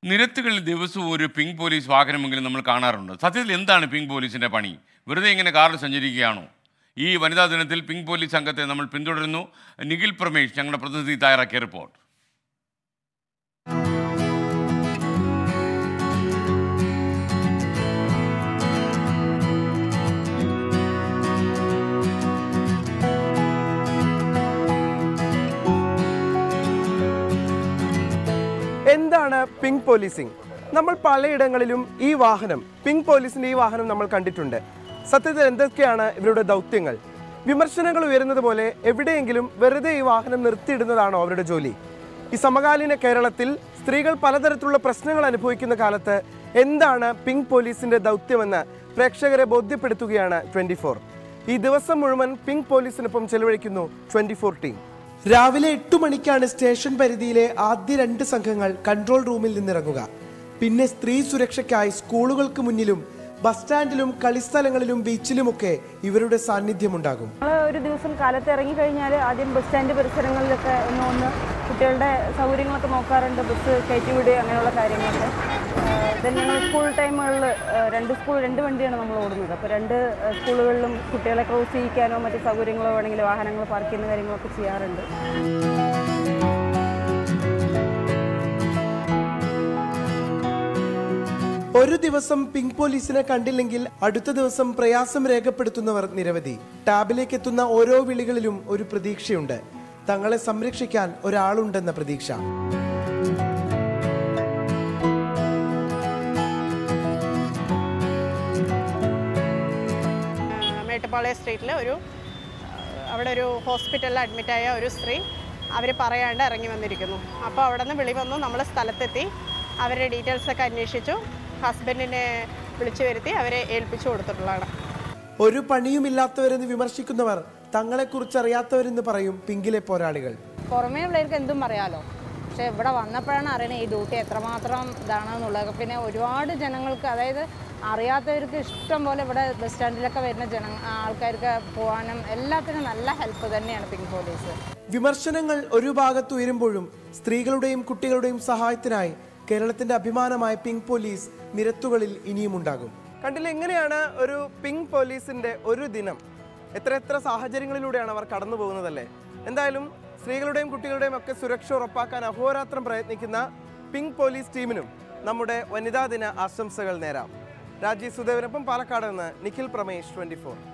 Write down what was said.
നിരത്തുകളിൽ ദിവസവും ഒരു pink police വാഹനമെങ്കിലും നമ്മൾ കാണാറുണ്ട് സത്യത്തിൽ എന്താണ് പിങ്ക് പോലീസിന്റെ പണി വെറുതെ ഇങ്ങനെ കാറിൽ സഞ്ചരിക്കുകയാണോ ഈ വനിതാ ദിനത്തിൽ പിങ്ക് പോലീസ് സംഘത്തെ നമ്മൾ പിന്തുടരുന്നു നിഖിൽ പ്രമേഷ് ഞങ്ങളുടെ പ്രതിനിധി തയ്യാറാക്കിയ റിപ്പോർട്ട് എന്താണ് പിങ്ക് പോലീസിംഗ് നമ്മൾ പലയിടങ്ങളിലും ഈ വാഹനം പിങ്ക് പോലീസിന്റെ ഈ വാഹനം നമ്മൾ കണ്ടിട്ടുണ്ട് സത്യത്തിൽ എന്തൊക്കെയാണ് ഇവരുടെ ദൗത്യങ്ങൾ വിമർശനങ്ങൾ ഉയരുന്നത് പോലെ എവിടെയെങ്കിലും വെറുതെ ഈ വാഹനം നിർത്തിയിടുന്നതാണോ അവരുടെ ജോലി ഈ സമകാലീന കേരളത്തിൽ സ്ത്രീകൾ പലതരത്തിലുള്ള പ്രശ്നങ്ങൾ അനുഭവിക്കുന്ന കാലത്ത് എന്താണ് പിങ്ക് പോലീസിന്റെ ദൗത്യമെന്ന് പ്രേക്ഷകരെ ബോധ്യപ്പെടുത്തുകയാണ് ട്വന്റി ഈ ദിവസം മുഴുവൻ പിങ്ക് പോലീസിനൊപ്പം ചെലവഴിക്കുന്നു ട്വന്റി ഫോർ ടീം രാവിലെ എട്ടു മണിക്കാണ് സ്റ്റേഷൻ പരിധിയിലെ ആദ്യ രണ്ട് സംഘങ്ങൾ കൺട്രോൾ റൂമിൽ നിന്നിറങ്ങുക പിന്നെ സ്ത്രീ സുരക്ഷയ്ക്കായി സ്കൂളുകൾക്ക് മുന്നിലും ബസ് സ്റ്റാൻഡിലും കളിസ്ഥലങ്ങളിലും ബീച്ചിലുമൊക്കെ ഇവരുടെ സാന്നിധ്യമുണ്ടാകും നമ്മൾ ഒരു ദിവസം കാലത്ത് ഇറങ്ങി കഴിഞ്ഞാൽ ആദ്യം ബസ് സ്റ്റാൻഡ് പരിസരങ്ങളിലൊക്കെ ഒന്ന് ഒന്ന് കുട്ടികളുടെ സൗകര്യങ്ങളൊക്കെ നോക്കാറുണ്ട് ബസ് കയറ്റി വിടുക അങ്ങനെയുള്ള കാര്യങ്ങളൊക്കെ ദെൻ ഞങ്ങൾ സ്കൂൾ ടൈമുകളിൽ രണ്ട് സ്കൂൾ രണ്ട് വണ്ടിയാണ് നമ്മൾ ഓടുന്നത് അപ്പോൾ രണ്ട് ഏഹ്, സ്കൂളുകളിലും കുട്ടികളെ ക്രോസ് ചെയ്യിക്കാനോ മറ്റ് സൗകര്യങ്ങളോ വേണമെങ്കിൽ വാഹനങ്ങൾ പാർക്ക് ചെയ്യുന്ന കാര്യങ്ങളൊക്കെ ചെയ്യാറുണ്ട് ഒരു ദിവസം പിങ്ക് പോലീസിനെ കണ്ടില്ലെങ്കിൽ അടുത്ത ദിവസം പ്രയാസം രേഖപ്പെടുത്തുന്നവർ നിരവധി ടാബിലേക്ക് എത്തുന്ന ഓരോ വിളികളിലും ഒരു പ്രതീക്ഷയുണ്ട് തങ്ങളെ സംരക്ഷിക്കാൻ ഒരാളുണ്ടെന്ന പ്രതീക്ഷ മേട്ടുപ്പാളയ സ്ട്രീറ്റിൽ ഒരു അവിടെ ഒരു ഹോസ്പിറ്റലിൽ അഡ്മിറ്റായ ഒരു സ്ത്രീ അവർ പറയാണ്ട് ഇറങ്ങി വന്നിരിക്കുന്നു അപ്പോൾ അവിടെ നിന്ന് വിളി വന്നു നമ്മൾ സ്ഥലത്തെത്തി അവരുടെ ഡീറ്റെയിൽസ് ഒക്കെ അന്വേഷിച്ചു ഹസ്ബൻഡിനെ വിളിച്ചു വരുത്തി അവരെ ഏൽപ്പിച്ചു കൊടുത്തിട്ടുള്ളതാണ് ഒരു പണിയുമില്ലാത്തവരെന്ന് വിമർശിക്കുന്നവർ തങ്ങളെക്കുറിച്ച് അറിയാത്തവരെന്ന് പറയും പിങ്കിലെ പോരാളികൾ പുറമേ ഉള്ളവർക്ക് എന്തും പറയാലോ പക്ഷേ ഇവിടെ വന്നപ്പോഴാണ് അറിയണത് ഈ ഡ്യൂട്ടി എത്രമാത്രം ഇതാണെന്നുള്ളത് പിന്നെ ഒരുപാട് ജനങ്ങൾക്ക് അതായത് അറിയാത്തവർക്ക് ഇഷ്ടം പോലെ ഇവിടെ ബസ് സ്റ്റാൻഡിലൊക്കെ വരുന്ന ജന ആൾക്കാർക്ക് പോകാനും എല്ലാത്തിനും നല്ല ഹെൽപ്പ് തന്നെയാണ് പിങ്ക് പോലീസ് വിമർശനങ്ങൾ ഒരു ഭാഗത്ത് ഉയരുമ്പോഴും സ്ത്രീകളുടെയും കുട്ടികളുടെയും സഹായത്തിനായി കേരളത്തിന്റെ അഭിമാനമായ പിങ്ക് പോലീസ് നിരത്തുകളിൽ ഇനിയും ഉണ്ടാകും കണ്ടില്ല എങ്ങനെയാണ് ഒരു പിങ്ക് പോലീസിന്റെ ഒരു ദിനം എത്ര എത്ര സാഹചര്യങ്ങളിലൂടെയാണ് അവർ കടന്നു പോകുന്നതല്ലേ എന്തായാലും സ്ത്രീകളുടെയും കുട്ടികളുടെയും ഒക്കെ സുരക്ഷ ഉറപ്പാക്കാൻ അഹോരാത്രം പ്രയത്നിക്കുന്ന പിങ്ക് പോലീസ് ടീമിനും നമ്മുടെ വനിതാ ദിന ആശംസകൾ നേരാം രാജീവ് സുദേവനൊപ്പം പാലക്കാട് നിന്ന് നിഖിൽ പ്രമേഷ് ട്വന്റി